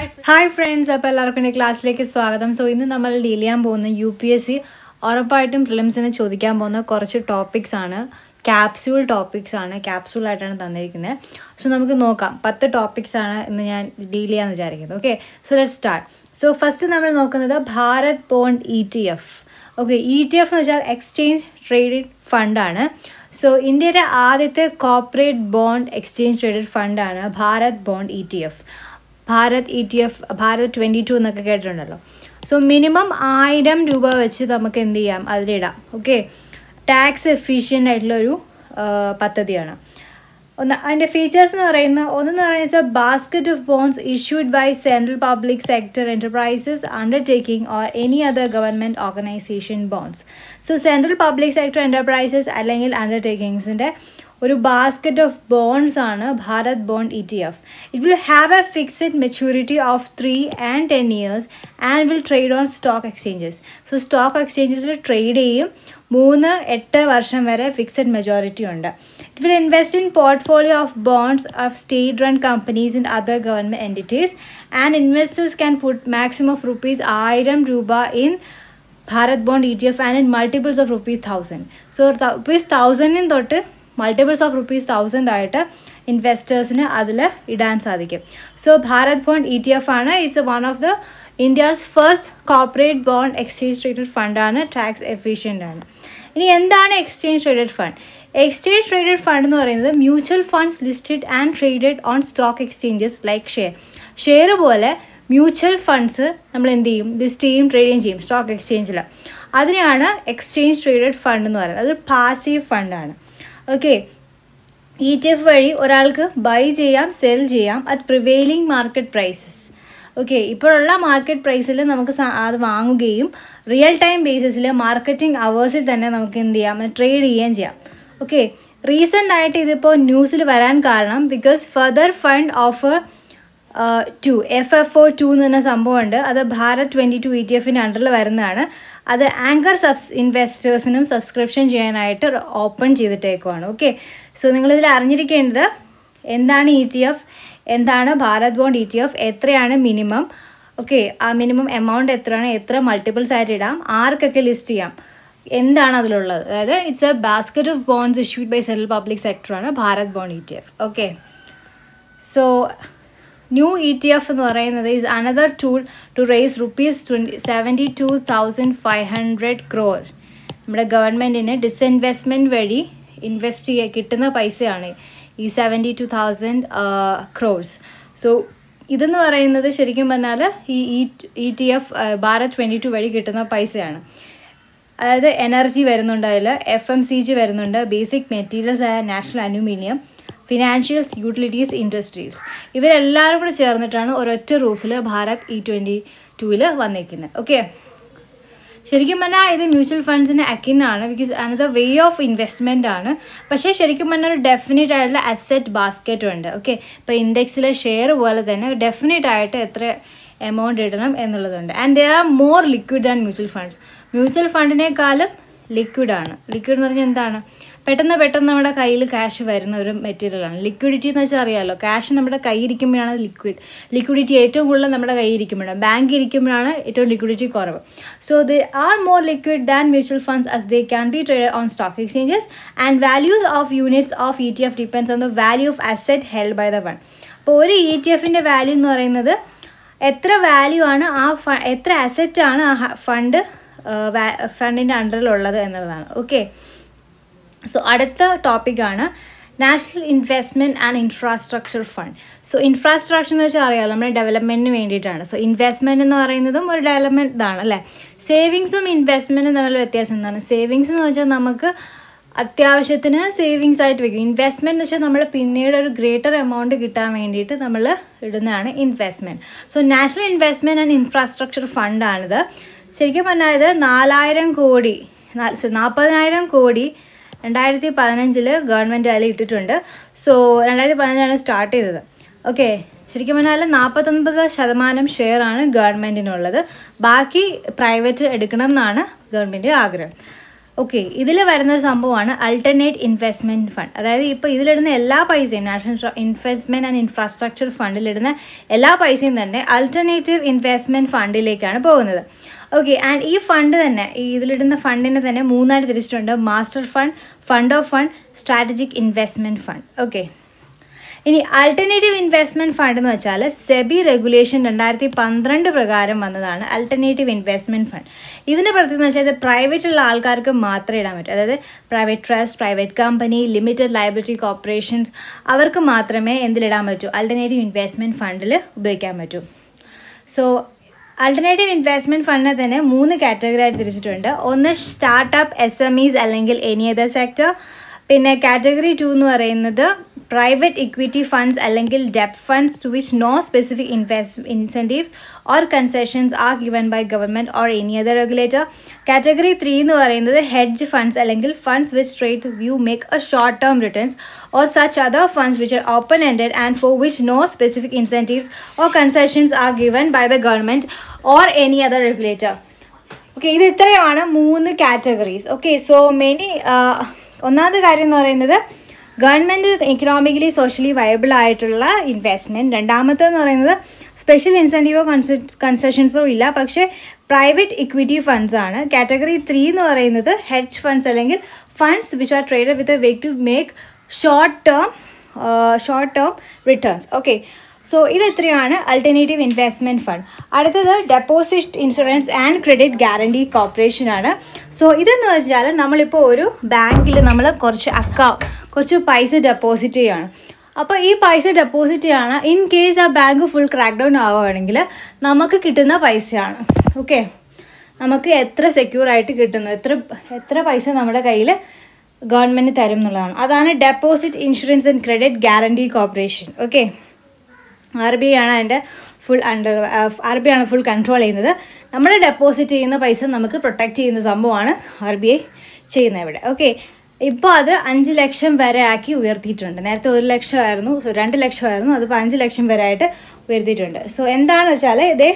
Hi friends അപ്പോൾ എല്ലാവർക്കും എൻ്റെ ക്ലാസ്സിലേക്ക് സ്വാഗതം സോ ഇന്ന് നമ്മൾ ഡീൽ ചെയ്യാൻ പോകുന്ന യു പി എസ് സി ഉറപ്പായിട്ടും പ്രിലിംസിന് ചോദിക്കാൻ പോകുന്ന കുറച്ച് ടോപ്പിക്സ് ആണ് ക്യാപ്സ്യൂൾ ടോപ്പിക്സ് ആണ് ക്യാപ്സ്യൂൾ ആയിട്ടാണ് തന്നിരിക്കുന്നത് സോ നമുക്ക് നോക്കാം പത്ത് ടോപ്പിക്സ് ആണ് ഇന്ന് ഞാൻ ഡീൽ ചെയ്യാമെന്ന് വിചാരിക്കുന്നത് okay so let start so first നമ്മൾ നോക്കുന്നത് Bharat bond E T F okay E T F എന്ന് വെച്ചാൽ എക്സ്ചേഞ്ച് ട്രേഡഡ് ഫണ്ടാണ് സോ ഇന്ത്യയുടെ ആദ്യത്തെ കോർപ്പറേറ്റ് ബോണ്ട് എക്സ്ചേഞ്ച് ട്രേഡഡ് ഫണ്ടാണ് Bharat bond E T F Bharat E T F Bharat twenty two എന്നൊക്കെ കേട്ടിട്ടുണ്ടല്ലോ സോ മിനിമം ആയിരം രൂപ വെച്ച് നമുക്ക് എന്ത് ചെയ്യാം അതിലിടാം ഓക്കെ ടാക്സ് എഫിഷ്യൻ്റ് ആയിട്ടുള്ളൊരു പദ്ധതിയാണ് ഒന്ന് അതിൻ്റെ ഫീച്ചേഴ്സ് എന്ന് പറയുന്നത് ഒന്നെന്ന് പറയുന്നത് വെച്ചാൽ basket of bonds issued by central public sector enterprises undertaking or any other government organisation bonds so central public sector enterprises അല്ലെങ്കിൽ അണ്ടർടേക്കിങ്സിൻ്റെ ഒരു ബാസ്ക്കറ്റ് ഓഫ് ബോൺസ് ആണ് Bharat bond E T F it will have a fixed maturity of three and ten years and will trade on stock exchanges so stock എക്സ്ചേഞ്ചസിൽ trade ചെയ്യും മൂന്ന് എട്ട് വർഷം വരെ ഫിക്സഡ് മെജോറിറ്റി ഉണ്ട് it will invest in portfolio of bonds of state run companies in other government entities and investors can put maximum of rupees ആയിരം രൂപ in Bharat bond E T F and in multiples of rupees thousand so rupees തൗസൻഡിന് തൊട്ട് multiples of rupees thousand ആയിട്ട് ഇൻവെസ്റ്റേഴ്സിന് അതിൽ ഇടാൻ സാധിക്കും so Bharat bond E T F ആണ് it's one of the India's first corporate bond exchange traded ഫണ്ടാണ് tax efficient ആണ് ഇനി എന്താണ് exchange traded fund exchange traded fund എന്ന് പറയുന്നത് mutual funds listed and traded on stock exchanges like share share പോലെ mutual funds നമ്മൾ എന്ത് ചെയ്യും ലിസ്റ്റ് ചെയ്യും ട്രേഡിങ് ചെയ്യും സ്റ്റോക്ക് എക്സ്ചേഞ്ചിൽ അതിനെയാണ് എക്സ്ചേഞ്ച് ട്രേഡഡ് ഫണ്ട് എന്ന് പറയുന്നത് അത് പാസീവ് ഫണ്ടാണ് ഓക്കെ ഇ ടി എഫ് വഴി ഒരാൾക്ക് ബൈ ചെയ്യാം സെൽ ചെയ്യാം at prevailing market prices okay ഇപ്പോഴുള്ള മാർക്കറ്റ് പ്രൈസിൽ നമുക്ക് അത് വാങ്ങുകയും റിയൽ ടൈം ബേസിസിൽ മാർക്കറ്റിംഗ് അവേഴ്സിൽ തന്നെ നമുക്ക് എന്ത് ചെയ്യാം ട്രേഡ് ചെയ്യുകയും ചെയ്യാം ഓക്കെ റീസെൻ്റ് ആയിട്ട് ഇതിപ്പോൾ ന്യൂസിൽ വരാൻ കാരണം because further fund offer two F F O two എന്ന് പറഞ്ഞ സംഭവമുണ്ട് അത് Bharat twenty two E T എഫിൻ്റെ അണ്ടറിൽ വരുന്നതാണ് അത് ആങ്കർ സബ്സ് ഇൻവെസ്റ്റേഴ്സിനും സബ്സ്ക്രിപ്ഷൻ ചെയ്യാനായിട്ട് ഓപ്പൺ ചെയ്തിട്ടേക്കുവാണ് ഓക്കെ സോ നിങ്ങളിതിൽ അറിഞ്ഞിരിക്കേണ്ടത് എന്താണ് ഇ ടി എഫ് എന്താണ് Bharat bond E T F എത്രയാണ് മിനിമം ഓക്കെ ആ മിനിമം എമൗണ്ട് എത്രയാണ് എത്ര മൾട്ടിപ്പിൾസ് ആയിട്ട് ഇടാം ആർക്കൊക്കെ ലിസ്റ്റ് ചെയ്യാം എന്താണ് അതിലുള്ളത് അതായത് it's a basket of bonds issued by central public സെക്ടറാണ് Bharat bond E T F okay so new E T F എന്ന് പറയുന്നത് is another tool to raise rupees twenty seventy two thousand five hundred crore നമ്മുടെ ഗവൺമെൻറ്റിന് ഡിസ്ഇൻവെസ്റ്റ്മെൻറ്റ് വഴി invest ചെയ്യാൻ കിട്ടുന്ന പൈസയാണ് ഈ seventy two thousand crores so ഇതെന്ന് പറയുന്നത് ശരിക്കും പറഞ്ഞാൽ ഈ E T F Bharat twenty two വഴി കിട്ടുന്ന പൈസയാണ് അതായത് എനർജി വരുന്നുണ്ട് അതിൽ എഫ് എം സി ജി വരുന്നുണ്ട് ബേസിക് മെറ്റീരിയൽസ് ആയ national aluminium financials utilities industries ഇവരെല്ലാവരും കൂടെ ചേർന്നിട്ടാണ് ഒരൊറ്റ റൂഫിൽ ഭാരത് ഇ ട്വൻറ്റി ടൂവിൽ വന്നിരിക്കുന്നത് ഓക്കെ ശരിക്കും പറഞ്ഞാൽ ഇത് മ്യൂച്വൽ ഫണ്ട്സിന് അക്കിന്നാണ് because another way of investment ആണ് പക്ഷേ ശരിക്കും പറഞ്ഞാൽ ഒരു ഡെഫിനറ്റ് ആയിട്ടുള്ള അസറ്റ് ബാസ്ക്കറ്റും ഉണ്ട് ഓക്കെ ഇപ്പോൾ ഇൻഡെക്സിലെ ഷെയർ പോലെ തന്നെ ഡെഫിനറ്റ് ആയിട്ട് എത്ര എമൗണ്ട് ഇടണം എന്നുള്ളതുണ്ട് and there are more liquid than mutual funds mutual ഫണ്ടിനേക്കാളും ലിക്വിഡാണ് ലിക്വിഡ് എന്ന് പറഞ്ഞാൽ എന്താണ് പെട്ടെന്ന് പെട്ടെന്ന് നമ്മുടെ കയ്യിൽ ക്യാഷ് വരുന്ന ഒരു മെറ്റീരിയലാണ് ലിക്വിഡിറ്റി എന്ന് വെച്ചാൽ അറിയാമല്ലോ ക്യാഷ് നമ്മുടെ കയ്യിൽ ഇരിക്കുമ്പോഴാണ് ലിക്വിഡ് ലിക്വിഡിറ്റി ഏറ്റവും കൂടുതൽ നമ്മുടെ കയ്യിൽ ഇരിക്കുമ്പോഴാണ് ബാങ്ക് ഇരിക്കുമ്പോഴാണ് ഏറ്റവും ലിക്വിഡിറ്റി കുറവ് so they are more liquid than mutual funds as they can be trade on stock exchanges and values of units of E T F depends on the value of asset held by the one അപ്പോൾ ഒരു E T എഫിൻ്റെ value എന്ന് പറയുന്നത് എത്ര value ആണ് ആ ഫ എത്ര അസറ്റാണ് ആ ഫണ്ട് ഫണ്ടിൻ്റെ അണ്ടറിലുള്ളത് എന്നുള്ളതാണ് ഓക്കെ സോ അടുത്ത ടോപ്പിക്കാണ് national investment and infrastructure fund so infrastructure എന്ന് വെച്ചാൽ അറിയാമല്ലോ നമ്മുടെ ഡെവലപ്മെൻറ്റിന് വേണ്ടിയിട്ടാണ് സോ ഇൻവെസ്റ്റ്മെൻറ്റ് എന്ന് പറയുന്നതും ഒരു ഡെവലപ്മെൻറ്റ് ഇതാണ് അല്ലേ സേവിങ്സും ഇൻവെസ്റ്റ്മെൻറ്റും തമ്മിൽ വ്യത്യാസം എന്താണ് സേവിങ്സ് എന്ന് വെച്ചാൽ നമുക്ക് അത്യാവശ്യത്തിന് സേവിങ്സ് ആയിട്ട് വെക്കും ഇൻവെസ്റ്റ്മെൻറ്റ് എന്ന് വെച്ചാൽ നമ്മൾ പിന്നീട് ഒരു ഗ്രേറ്റർ എമൗണ്ട് കിട്ടാൻ വേണ്ടിയിട്ട് നമ്മൾ ഇടുന്നതാണ് investment so national investment and infrastructure ഫണ്ടാണിത് ശരിക്കും പറഞ്ഞാൽ ഇത് നാലായിരം കോടി നാൽപ്പതിനായിരം കോടി രണ്ടായിരത്തി പതിനഞ്ചിൽ ഗവൺമെൻറ് അതിൽ ഇട്ടിട്ടുണ്ട് സോ രണ്ടായിരത്തി പതിനഞ്ചാണ് സ്റ്റാർട്ട് ചെയ്തത് ഓക്കെ ശരിക്കും പറഞ്ഞാൽ നാൽപ്പത്തൊൻപത് ശതമാനം ഷെയറാണ് ഗവൺമെൻറ്റിനുള്ളത് ബാക്കി പ്രൈവറ്റ് എടുക്കണം എന്നാണ് ഗവൺമെൻറ് ആഗ്രഹം ഓക്കെ ഇതിൽ വരുന്ന ഒരു സംഭവമാണ് അൾട്ടർനേറ്റ് ഇൻവെസ്റ്റ്മെൻറ്റ് ഫണ്ട് അതായത് ഇപ്പോൾ ഇതിലിടുന്ന എല്ലാ പൈസയും നാഷണൽ ഇൻവെസ്റ്റ്മെൻറ്റ് ആൻഡ് ഇൻഫ്രാസ്ട്രക്ചർ ഫണ്ടിലിടുന്ന എല്ലാ പൈസയും തന്നെ അൾട്ടർനേറ്റീവ് ഇൻവെസ്റ്റ്മെൻറ്റ് ഫണ്ടിലേക്കാണ് പോകുന്നത് ഓക്കെ ആൻഡ് ഈ ഫണ്ട് തന്നെ ഈ ഇതിലിടുന്ന ഫണ്ടിനെ തന്നെ മൂന്നായിട്ട് തിരിച്ചിട്ടുണ്ട് master fund fund of fund strategic investment fund okay ഇനി ആൾട്ടർനേറ്റീവ് ഇൻവെസ്റ്റ്മെൻറ്റ് ഫണ്ട് എന്ന് വെച്ചാൽ സെബി റെഗുലേഷൻ രണ്ടായിരത്തി പന്ത്രണ്ട് പ്രകാരം വന്നതാണ് ആൾട്ടർനേറ്റീവ് ഇൻവെസ്റ്റ്മെൻറ്റ് ഫണ്ട് ഇതിൻ്റെ പ്രത്യേകത എന്ന് വെച്ചാൽ ഇത് പ്രൈവറ്റ് ഉള്ള ആൾക്കാർക്ക് മാത്രമേ ഇടാൻ പറ്റൂ അതായത് private trust private company limited liability corporations അവർക്ക് മാത്രമേ എന്തിലിടാൻ പറ്റൂ ആൾട്ടർനേറ്റീവ് ഇൻവെസ്റ്റ്മെൻറ്റ് ഫണ്ടിൽ ഉപയോഗിക്കാൻ പറ്റൂ സോ ആൾട്ടർനേറ്റീവ് ഇൻവെസ്റ്റ്മെൻറ്റ് ഫണ്ടിനെ തന്നെ മൂന്ന് കാറ്റഗറി ആയിട്ട് തിരിച്ചിട്ടുണ്ട് ഒന്ന് സ്റ്റാർട്ടപ്പ് എസ് എം ഈസ് അല്ലെങ്കിൽ എനി അതർ സെക്ടർ പിന്നെ കാറ്റഗറി ടു എന്ന് പറയുന്നത് പ്രൈവറ്റ് ഇക്വിറ്റി ഫണ്ട്സ് അല്ലെങ്കിൽ ഡെപ്റ്റ് funds to which no specific invest incentives or concessions are given by government or any other regulator category three എന്ന് പറയുന്നത് hedge funds അല്ലെങ്കിൽ funds which straight view make a short term returns or such other funds which are open ended and for which no specific incentives or concessions are given by the government or any other regulator okay ഇത് ഇത്രയാണ് മൂന്ന് categories okay so many ഒന്നാമത്തെ കാര്യം എന്ന് പറയുന്നത് government economically socially viable ആയിട്ടുള്ള investment രണ്ടാമത്തേന്ന് പറയുന്നത് സ്പെഷ്യൽ ഇൻസെൻറ്റീവോ കൺസെഷൻസോ ഇല്ല പക്ഷേ പ്രൈവറ്റ് ഇക്വിറ്റി ഫണ്ട്സ് ആണ് കാറ്റഗറി ത്രീ എന്ന് പറയുന്നത് ഹെഡ്ജ് ഫണ്ട്സ് അല്ലെങ്കിൽ funds which are traded with a wake to make short term short term returns okay so ഇത് ഇത്രയാണ് അൾട്ടർനേറ്റീവ് ഇൻവെസ്റ്റ്മെൻറ്റ് ഫണ്ട് അടുത്തത് deposit insurance and credit guarantee corporation ആണ് so ഇതെന്ന് വെച്ചാൽ നമ്മളിപ്പോൾ ഒരു ബാങ്കിൽ നമ്മൾ കുറച്ച് അക്ക കുറച്ച് പൈസ ഡെപ്പോസിറ്റ് ചെയ്യുകയാണ് അപ്പോൾ ഈ പൈസ ഡെപ്പോസിറ്റ് ചെയ്യാണ് ഇൻ കേസ് ആ ബാങ്ക് ഫുൾ ക്രാക്ക് ഡൗൺ ആവുകയാണെങ്കിൽ നമുക്ക് കിട്ടുന്ന പൈസയാണ് ഓക്കെ നമുക്ക് എത്ര സെക്യൂർ ആയിട്ട് കിട്ടുന്നു എത്ര എത്ര പൈസ നമ്മുടെ കയ്യിൽ ഗവൺമെൻറ് തരും എന്നുള്ളതാണ് അതാണ് deposit insurance and credit guarantee corporation okay R B I ആണ് അതിൻ്റെ full under R B I ആണ് ഫുൾ കൺട്രോൾ ചെയ്യുന്നത് നമ്മൾ ഡെപ്പോസിറ്റ് ചെയ്യുന്ന പൈസ നമുക്ക് പ്രൊട്ടക്റ്റ് ചെയ്യുന്ന സംഭവമാണ് ആർ ബി ഐ ചെയ്യുന്നത് ഇവിടെ ഓക്കെ ഇപ്പോൾ അത് അഞ്ച് ലക്ഷം വരെ ആക്കി ഉയർത്തിയിട്ടുണ്ട് നേരത്തെ ഒരു ലക്ഷമായിരുന്നു സോ രണ്ട് ലക്ഷമായിരുന്നു അതിപ്പോൾ അഞ്ച് ലക്ഷം വരെ ആയിട്ട് ഉയർത്തിയിട്ടുണ്ട് സോ എന്താണെന്ന് വെച്ചാൽ ഇതേ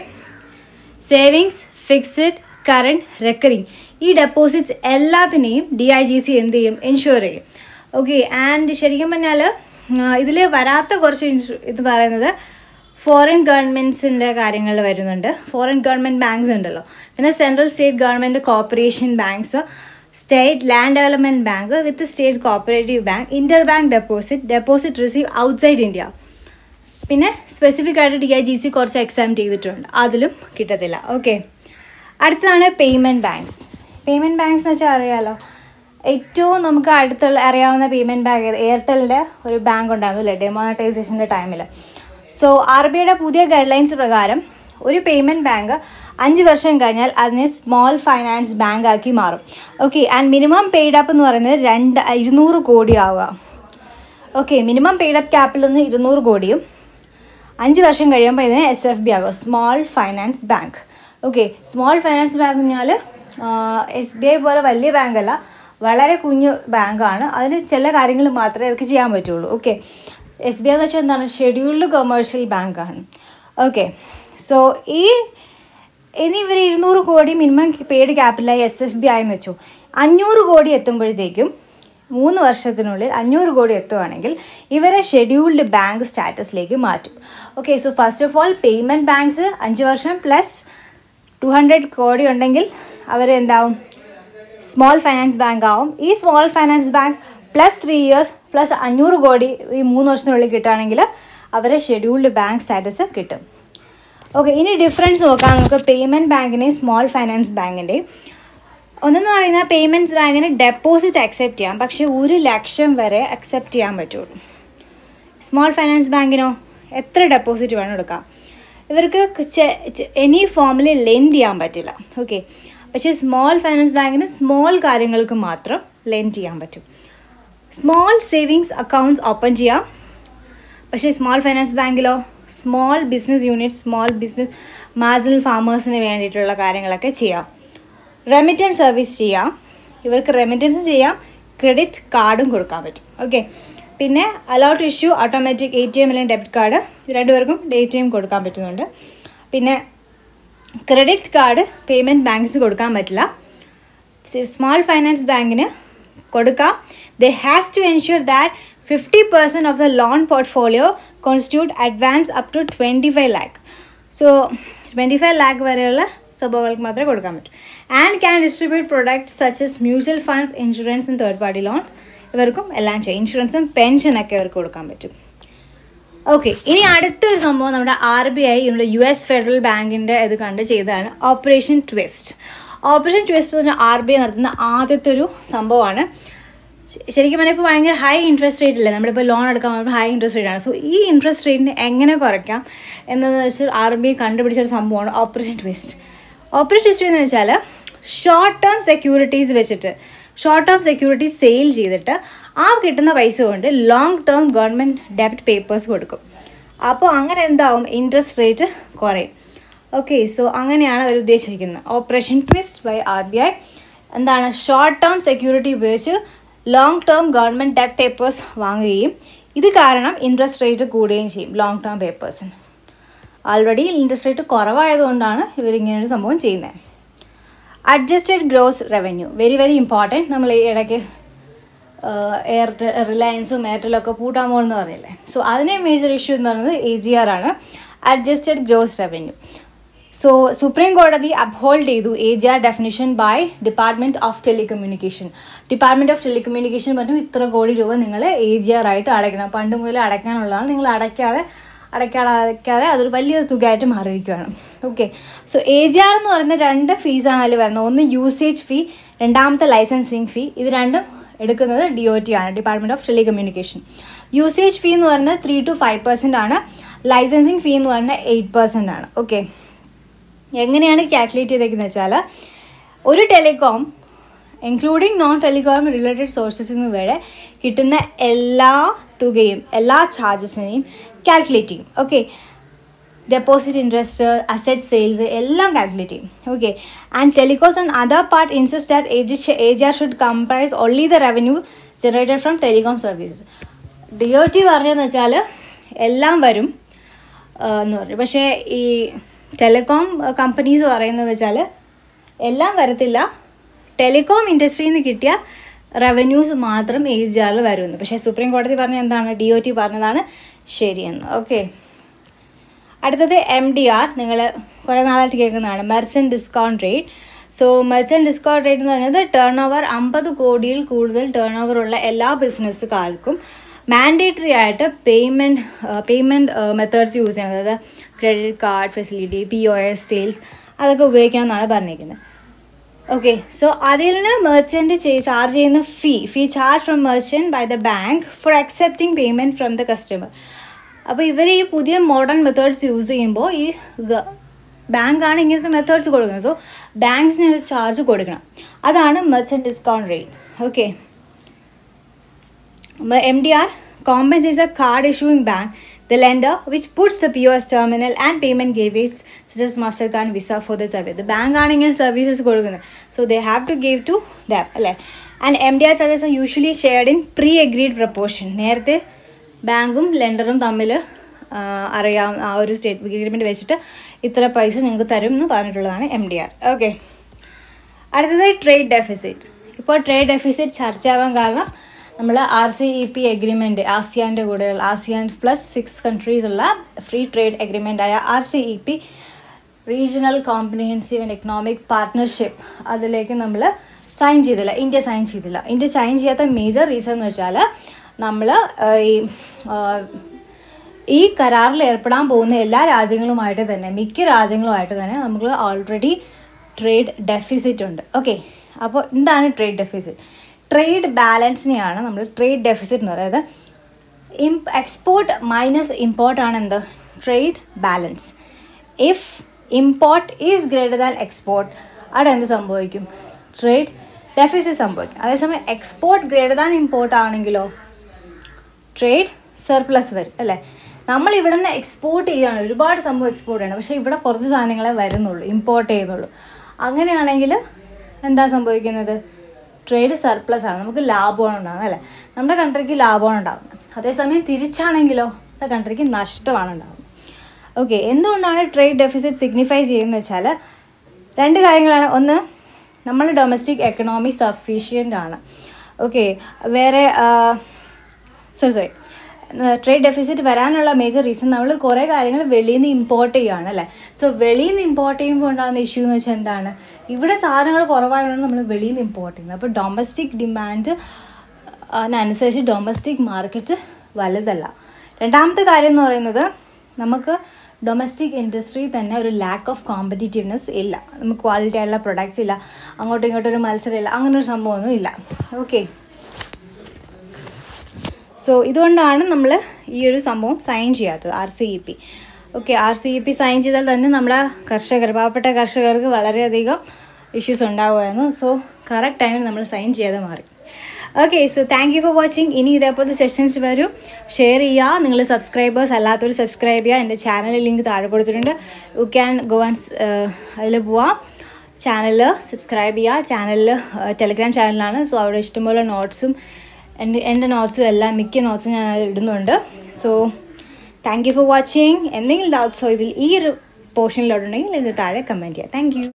സേവിങ്സ് ഫിക്സഡ് കറണ്ട് റെക്കറിങ് ഈ ഡെപ്പോസിറ്റ്സ് എല്ലാത്തിനെയും ഡി ഐ ജി സി എന്ത് ചെയ്യും ഇൻഷുർ ചെയ്യും ഓക്കെ ആൻഡ് ശരിക്കും പറഞ്ഞാൽ ഇതിൽ വരാത്ത കുറച്ച് ഇൻഷു ഇത് പറയുന്നത് ഫോറിൻ ഗവൺമെൻറ്റ്സിൻ്റെ കാര്യങ്ങൾ വരുന്നുണ്ട് ഫോറിൻ ഗവൺമെൻറ് ബാങ്ക്സ് ഉണ്ടല്ലോ പിന്നെ central state government corporation banks state land development bank with state cooperative bank inter bank deposit deposit receive outside India പിന്നെ സ്പെസിഫിക് ആയിട്ട് ഡി ഐ ജി സി കുറച്ച് എക്സാം ചെയ്തിട്ടുണ്ട് അതിലും കിട്ടത്തില്ല ഓക്കെ അടുത്തതാണ് പേയ്മെൻറ്റ് ബാങ്ക്സ് പേയ്മെൻറ്റ് ബാങ്ക്സ് എന്ന് വെച്ചാൽ അറിയാമല്ലോ ഏറ്റവും നമുക്ക് അടുത്തുള്ള അറിയാവുന്ന പേയ്മെൻറ്റ് ബാങ്ക് എയർടെലിൻ്റെ ഒരു ബാങ്ക് ഉണ്ടായിരുന്നു അല്ലേ ഡെമോണറ്റൈസേഷൻ്റെ ടൈമിൽ സോ ആർ ബി ഐയുടെ പുതിയ ഗൈഡ് ലൈൻസ് പ്രകാരം ഒരു പേയ്മെൻറ്റ് ബാങ്ക് അഞ്ച് വർഷം കഴിഞ്ഞാൽ അതിനെ സ്മോൾ ഫൈനാൻസ് ബാങ്ക് ആക്കി മാറും okay and minimum paid up എന്ന് പറയുന്നത് രണ്ട് ഇരുന്നൂറ് കോടി ആവുക ഓക്കെ മിനിമം പെയ്ഡ് അപ്പ് ക്യാപ്പിൽ നിന്ന് ഇരുന്നൂറ് കോടിയും അഞ്ച് വർഷം കഴിയുമ്പോൾ ഇതിനെ എസ് എഫ് ബി ആകും small finance bank okay small finance bank എന്ന് പറഞ്ഞാൽ എസ് ബി ഐ പോലെ വലിയ ബാങ്കല്ല വളരെ കുഞ്ഞു ബാങ്കാണ് അതിന് ചില കാര്യങ്ങൾ മാത്രമേ അവർക്ക് ചെയ്യാൻ പറ്റുള്ളൂ ഓക്കെ എസ് ബി ഐ എന്ന് വെച്ചാൽ എന്താണ് ഷെഡ്യൂൾഡ് കൊമേഴ്ഷ്യൽ ബാങ്കാണ് ഓക്കെ സോ ഈ ഇനി ഇവർ ഇരുന്നൂറ് കോടി മിനിമം പെയ്ഡ് ക്യാപിറ്റലായി എസ് എഫ് ബി ആയെന്ന് വെച്ചു അഞ്ഞൂറ് കോടി എത്തുമ്പോഴത്തേക്കും മൂന്ന് വർഷത്തിനുള്ളിൽ അഞ്ഞൂറ് കോടി എത്തുവാണെങ്കിൽ ഇവരെ ഷെഡ്യൂൾഡ് ബാങ്ക് സ്റ്റാറ്റസിലേക്ക് മാറ്റും okay so first of all payment banks അഞ്ച് വർഷം പ്ലസ് ടു ഹൺഡ്രഡ് കോടി ഉണ്ടെങ്കിൽ അവർ എന്താവും സ്മോൾ ഫൈനാൻസ് ബാങ്ക് ആവും ഈ small finance bank plus three years plus അഞ്ഞൂറ് കോടി ഈ മൂന്ന് വർഷത്തിനുള്ളിൽ കിട്ടുകയാണെങ്കിൽ അവരെ ഷെഡ്യൂൾഡ് ബാങ്ക് സ്റ്റാറ്റസ് കിട്ടും ഓക്കെ ഇനി ഡിഫറൻസ് നോക്കാം നമുക്ക് പേയ്മെൻറ്റ് ബാങ്കിൻ്റെയും സ്മോൾ ഫൈനാൻസ് ബാങ്കിൻ്റെയും ഒന്നെന്ന് പറയുന്നത് പേയ്മെൻറ്റ്സ് ബാങ്കിന് ഡെപ്പോസിറ്റ് അക്സെപ്റ്റ് ചെയ്യാം പക്ഷേ ഒരു ലക്ഷം വരെ അക്സെപ്റ്റ് ചെയ്യാൻ പറ്റുള്ളൂ സ്മോൾ ഫൈനാൻസ് ബാങ്കിനോ എത്ര ഡെപ്പോസിറ്റ് വേണം എടുക്കാം ഇവർക്ക് എനി ഫോമിൽ ലെൻഡ് ചെയ്യാൻ പറ്റില്ല ഓക്കെ പക്ഷേ സ്മോൾ ഫൈനാൻസ് ബാങ്കിന് സ്മോൾ കാര്യങ്ങൾക്ക് മാത്രം ലെൻഡ് ചെയ്യാൻ പറ്റും സ്മോൾ സേവിങ്സ് അക്കൗണ്ട്സ് ഓപ്പൺ ചെയ്യാം പക്ഷേ സ്മോൾ ഫൈനാൻസ് ബാങ്കിലോ small business unit small business marginal ഫാമേഴ്സിന് വേണ്ടിയിട്ടുള്ള കാര്യങ്ങളൊക്കെ ചെയ്യാം റെമിറ്റൻസ് സർവീസ് ചെയ്യാം ഇവർക്ക് റെമിറ്റൻസ് ചെയ്യാം ക്രെഡിറ്റ് കാർഡും കൊടുക്കാൻ പറ്റും ഓക്കെ പിന്നെ allowed issue automatic A T M അല്ലെങ്കിൽ ഡെബിറ്റ് കാർഡ് രണ്ടുപേർക്കും എ ടി എം കൊടുക്കാൻ പറ്റുന്നുണ്ട് പിന്നെ ക്രെഡിറ്റ് കാർഡ് പേയ്മെൻറ്റ് ബാങ്ക്സ് കൊടുക്കാൻ പറ്റില്ല സ്മോൾ ഫൈനാൻസ് ബാങ്കിന് കൊടുക്കാം they has to ensure that fifty percent of the loan portfolio constitute advance up to twenty five lakh so twenty five lakh വരെയുള്ള സംഭവങ്ങൾക്ക് മാത്രമേ കൊടുക്കാൻ പറ്റൂ and can distribute products such as mutual funds insurance and third party loans ഇവർക്കും എല്ലാം ചെയ്യും ഇൻഷുറൻസും പെൻഷനൊക്കെ ഇവർക്ക് കൊടുക്കാൻ പറ്റും ഓക്കെ ഇനി അടുത്തൊരു സംഭവം നമ്മുടെ ആർ ബി ഐ നമ്മുടെ യു എസ് ഫെഡറൽ ബാങ്കിൻ്റെ ഇത് കണ്ട് ചെയ്തതാണ് ഓപ്പറേഷൻ ട്വിസ്റ്റ് ഓപ്പറേഷൻ ട്വിസ്റ്റ് എന്ന് പറഞ്ഞാൽ ആർ ബി ഐ നടത്തുന്ന ആദ്യത്തെ ഒരു സംഭവമാണ് ശ- ശരിക്കും പറഞ്ഞാൽ ഇപ്പോൾ ഭയങ്കര ഹൈ ഇൻട്രസ്റ്റ് റേറ്റ് അല്ലേ നമ്മളിപ്പോൾ ലോൺ എടുക്കാൻ പോകുമ്പോൾ ഹൈ ഇൻട്രസ്റ്റ് റേറ്റ് ആണ് സോ ഈ ഇൻട്രസ്റ്റ് റേറ്റിനെ എങ്ങനെ കുറയ്ക്കാം എന്നതെന്ന് വെച്ചാൽ ആർ ബി ഐ കണ്ടുപിടിച്ചൊരു സംഭവമാണ് ഓപ്പറേഷൻ ട്വിസ്റ്റ് ഓപ്പറേഷൻ ട്വിസ്റ്റ് എന്ന് വെച്ചാൽ ഷോർട്ട് ടേം സെക്യൂരിറ്റീസ് വെച്ചിട്ട് ഷോർട്ട് ടേം സെക്യൂരിറ്റീസ് സെയിൽ ചെയ്തിട്ട് ആ കിട്ടുന്ന പൈസ കൊണ്ട് long term government debit papers കൊടുക്കും അപ്പോൾ അങ്ങനെ എന്താവും ഇൻട്രസ്റ്റ് റേറ്റ് കുറയും ഓക്കെ സോ അങ്ങനെയാണ് അവർ ഉദ്ദേശിച്ചിരിക്കുന്നത് operation twist by R B I എന്താണ് ഷോർട്ട് ടേം സെക്യൂരിറ്റി ഉപയോഗിച്ച് long term government debt papers വാങ്ങുകയും ഇത് കാരണം ഇൻട്രസ്റ്റ് റേറ്റ് കൂടുകയും ചെയ്യും ലോങ് ടേം പേപ്പേഴ്സിന് ആൾറെഡി ഇൻട്രസ്റ്റ് റേറ്റ് കുറവായതുകൊണ്ടാണ് ഇവരിങ്ങനെ ഒരു സംഭവം ചെയ്യുന്നത് adjusted gross revenue very very important നമ്മൾ ഈ ഇടയ്ക്ക് എയർടെൽ റിലയൻസും എയർടെലും ഒക്കെ പൂട്ടാൻ പോകുമെന്ന് പറഞ്ഞില്ലേ സോ അതിനെ മേജർ ഇഷ്യൂ എന്ന് പറയുന്നത് എ ജി ആർ ആണ് adjusted gross revenue so supreme കോടതി അപ്ഹോൾഡ് ചെയ്തു A G R definition by department of telecommunication department of telecommunication പറഞ്ഞു ഇത്ര കോടി രൂപ നിങ്ങൾ എ ജി ആർ ആയിട്ട് അടയ്ക്കണം പണ്ട് മുതൽ അടയ്ക്കാനുള്ളതാണ് നിങ്ങൾ അടയ്ക്കാതെ അടയ്ക്കാതെ അടയ്ക്കാതെ അതൊരു വലിയൊരു തുകയായിട്ട് മാറിയിരിക്കുകയാണ് okay so A G R എന്ന് പറയുന്ന രണ്ട് ഫീസാണ് അതിൽ വരുന്നത് ഒന്ന് യൂസേജ് ഫീ രണ്ടാമത്തെ ലൈസൻസിങ് ഫീ ഇത് രണ്ടും എടുക്കുന്നത് ഡി ഒ ടി ആണ് department of telecommunication usage fee എന്ന് പറയുന്നത് ത്രീ ടു ഫൈവ് പെർസെൻ്റ് ആണ് ലൈസൻസിങ് ഫീ എന്ന് പറയുന്നത് എയ്റ്റ് പെർസെൻ്റ് ആണ് ഓക്കെ എങ്ങനെയാണ് കാൽക്കുലേറ്റ് ചെയ്തേക്കുന്നത് വെച്ചാൽ ഒരു telecom including non telecom related സോഴ്സസിൽ നിന്ന് വരെ കിട്ടുന്ന എല്ലാ തുകയും എല്ലാ ചാർജസിനെയും കാൽക്കുലേറ്റ് ചെയ്യും okay deposit interest asset sales എല്ലാം കാൽക്കുലേറ്റ് ചെയ്യും okay and telcos and other part insist that A G A G R should comprise only the revenue generated from telecom services D O T പറഞ്ഞതെന്ന് വെച്ചാൽ എല്ലാം വരും ആ, എന്ന് പറഞ്ഞു പക്ഷേ ഈ ടെലികോം കമ്പനീസ് പറയുന്നത് വെച്ചാൽ എല്ലാം വരത്തില്ല ടെലികോം ഇൻഡസ്ട്രിയിൽ നിന്ന് കിട്ടിയ റവന്യൂസ് മാത്രം എ ജി ആറിൽ വരുമെന്ന് പക്ഷേ സുപ്രീം കോടതി പറഞ്ഞ എന്താണ് ഡി ഒ ടി പറഞ്ഞതാണ് ശരിയെന്ന് ഓക്കെ അടുത്തത് എം ഡി ആർ നിങ്ങൾ കുറേ നാളായിട്ട് കേൾക്കുന്നതാണ് merchant discount rate so merchant discount rate എന്ന് പറയുന്നത് ടേൺ ഓവർ അമ്പത് കോടിയിൽ കൂടുതൽ ടേൺ ഓവർ ഉള്ള എല്ലാ ബിസിനസ്സുകാർക്കും മാൻഡേറ്ററി ആയിട്ട് പേയ്മെൻറ്റ് പേയ്മെൻറ്റ് മെത്തേഡ്സ് യൂസ് ചെയ്യണം അതായത് credit card facility P O S sales അതൊക്കെ ഉപയോഗിക്കണം എന്നാണ് പറഞ്ഞിരിക്കുന്നത് ഓക്കെ സോ അതിൽ നിന്ന് മെർച്ചൻറ്റ് ചാർജ് ചെയ്യുന്ന fee fee charge from merchant by the bank for accepting payment from the customer അപ്പോൾ ഇവർ ഈ പുതിയ മോഡേൺ മെത്തേഡ്സ് യൂസ് ചെയ്യുമ്പോൾ ഈ ബാങ്കാണ് ഇങ്ങനത്തെ മെത്തേഡ്സ് കൊടുക്കുന്നത് സോ ബാങ്ക്സിന് ഒരു ചാർജ് കൊടുക്കണം അതാണ് merchant discount rate okay M D R compensates a card issuing bank, the lender, which puts the POS terminal and payment gateways such as MasterCard and Visa for the service. The bank ആണ് ഇങ്ങനെ services കൊടുക്കുന്നത് so they have to give to them അല്ലേ and M D R charges are usually shared in pre agreed proportion നേരത്തെ ബാങ്കും ലെൻഡറും തമ്മിൽ അറിയാം ആ ഒരു സ്റ്റേറ്റ് അഗ്രിമെൻറ്റ് വെച്ചിട്ട് ഇത്ര പൈസ നിങ്ങൾക്ക് തരും എന്ന് പറഞ്ഞിട്ടുള്ളതാണ് എം ഡി ആർ ഓക്കെ അടുത്തതായി ട്രേഡ് ഡെഫിസിറ്റ് ഇപ്പോൾ ട്രേഡ് ഡെഫിസിറ്റ് ചർച്ചയാവാൻ കാരണം നമ്മൾ R C E P agreement ആസിയാൻ്റെ കൂടെയുള്ള ആസിയാൻ പ്ലസ് സിക്സ് കൺട്രീസ് ഉള്ള ഫ്രീ ട്രേഡ് എഗ്രിമെൻ്റ് ആയ R C E P regional comprehensive and economic partnership അതിലേക്ക് നമ്മൾ സൈൻ ചെയ്തില്ല ഇന്ത്യ സൈൻ ചെയ്തില്ല ഇന്ത്യ സൈൻ ചെയ്യാത്ത മേജർ റീസൺ എന്ന് വെച്ചാൽ നമ്മൾ ഈ ആ, ഈ കരാറിൽ ഏർപ്പെടാൻ പോകുന്ന എല്ലാ രാജ്യങ്ങളുമായിട്ട് തന്നെ മിക്ക രാജ്യങ്ങളുമായിട്ട് തന്നെ നമുക്ക് ഓൾറെഡി ട്രേഡ് ഡെഫിസിറ്റ് ഉണ്ട് ഓക്കെ അപ്പോൾ എന്താണ് ട്രേഡ് ഡെഫിസിറ്റ് ട്രേഡ് ബാലൻസിനെയാണ് നമ്മൾ ട്രേഡ് ഡെഫിസിറ്റ് എന്ന് പറയുന്നത് ഇം എക്സ്പോർട്ട് മൈനസ് ഇമ്പോർട്ട് ആണ് എന്ത് trade balance if import is greater than export അവിടെ എന്ത് സംഭവിക്കും ട്രേഡ് ഡെഫിസിറ്റ് സംഭവിക്കും അതേസമയം എക്സ്പോർട്ട് ഗ്രേറ്റർ ദാൻ ഇമ്പോർട്ട് ആണെങ്കിലോ ട്രേഡ് സർപ്ലസ് വരും അല്ലേ നമ്മൾ ഇവിടെ നിന്ന് എക്സ്പോർട്ട് ചെയ്യുകയാണ് ഒരുപാട് സംഭവം എക്സ്പോർട്ട് ചെയ്യണം പക്ഷേ ഇവിടെ കുറച്ച് സാധനങ്ങളെ വരുന്നുള്ളൂ ഇമ്പോർട്ട് ചെയ്യുന്നുള്ളൂ അങ്ങനെയാണെങ്കിൽ എന്താ സംഭവിക്കുന്നത് ട്രേഡ് സർപ്ലസ് ആണ് നമുക്ക് ലാഭമാണ് ഉണ്ടാകുന്നത് അല്ലേ നമ്മുടെ കൺട്രിക്ക് ലാഭമാണ് ഉണ്ടാകുന്നത് അതേസമയം തിരിച്ചാണെങ്കിലോ നമ്മുടെ കൺട്രിക്ക് നഷ്ടമാണ് ഉണ്ടാകുന്നത് ഓക്കെ എന്തുകൊണ്ടാണ് ട്രേഡ് ഡെഫിസിറ്റ് സിഗ്നിഫൈ ചെയ്യുന്നത് വെച്ചാൽ രണ്ട് കാര്യങ്ങളാണ് ഒന്ന് നമ്മൾ ഡൊമസ്റ്റിക് എക്കണോമി സഫീഷ്യൻ്റ് ആണ് ഓക്കെ വേറെ സോറി സോറി ട്രേഡ് ഡെഫിസിറ്റ് വരാനുള്ള മേജർ റീസൺ നമ്മൾ കുറേ കാര്യങ്ങൾ വെളിയിൽ നിന്ന് ഇമ്പോർട്ട് ചെയ്യുകയാണ് അല്ലേ സോ വെളിയിൽ നിന്ന് ഇമ്പോർട്ട് ചെയ്യുമ്പോൾ ഉണ്ടാകുന്ന ഇഷ്യൂ എന്ന് വെച്ചാൽ എന്താണ് ഇവിടെ സാധനങ്ങൾ കുറവായതുകൊണ്ട് നമ്മൾ വെളിയിൽ നിന്ന് ഇമ്പോർട്ട് ചെയ്യുന്നത് അപ്പോൾ ഡൊമസ്റ്റിക് ഡിമാൻഡ് അതിനനുസരിച്ച് ഡൊമസ്റ്റിക് മാർക്കറ്റ് വലുതല്ല രണ്ടാമത്തെ കാര്യം എന്ന് പറയുന്നത് നമുക്ക് ഡൊമസ്റ്റിക് ഇൻഡസ്ട്രി തന്നെ ഒരു ലാക്ക് ഓഫ് കോമ്പറ്റീറ്റീവ്നെസ് ഇല്ല നമുക്ക് ക്വാളിറ്റി ആയിട്ടുള്ള പ്രൊഡക്ട്സ് ഇല്ല അങ്ങോട്ടും ഇങ്ങോട്ടും ഒരു മത്സരം ഇല്ല അങ്ങനെ ഒരു സംഭവമൊന്നും ഇല്ല ഓക്കെ സോ ഇതുകൊണ്ടാണ് നമ്മൾ ഈ ഒരു സംഭവം സൈൻ ചെയ്യാത്തത് R C E P okay R C E P sign ചെയ്താൽ തന്നെ നമ്മുടെ കർഷകർ പാവപ്പെട്ട കർഷകർക്ക് വളരെയധികം ഇഷ്യൂസ് ഉണ്ടാവുമായിരുന്നു സോ കറക്റ്റ് ടൈമിൽ നമ്മൾ സൈൻ ചെയ്യാതെ മാറി okay so thank you for watching ഇനി ഇതേപോലത്തെ സെഷൻസ് വരും ഷെയർ ചെയ്യുക നിങ്ങൾ സബ്സ്ക്രൈബേഴ്സ് അല്ലാത്തവർ സബ്സ്ക്രൈബ് ചെയ്യുക എൻ്റെ ചാനൽ ലിങ്ക് താഴെ കൊടുത്തിട്ടുണ്ട് യു ക്യാൻ ഗോ ആൻഡ് അതിൽ പോവാം ചാനൽ സബ്സ്ക്രൈബ് ചെയ്യുക ചാനലിൽ ടെലിഗ്രാം ചാനലാണ് സോ അവിടെ ഇഷ്ടംപോലെ നോട്ട്സും എൻ്റെ എൻ്റെ നോട്ട്സും എല്ലാം മിക്ക നോട്ട്സും ഞാൻ അതിൽ ഇടുന്നുണ്ട് so thank you for watching എന്തെങ്കിലും ഡൗട്ട്സോ ഇതിൽ ഈ ഒരു പോർഷനിലോട്ടുണ്ടെങ്കിൽ ഇത് താഴെ കമൻറ്റ് ചെയ്യാം താങ്ക് യു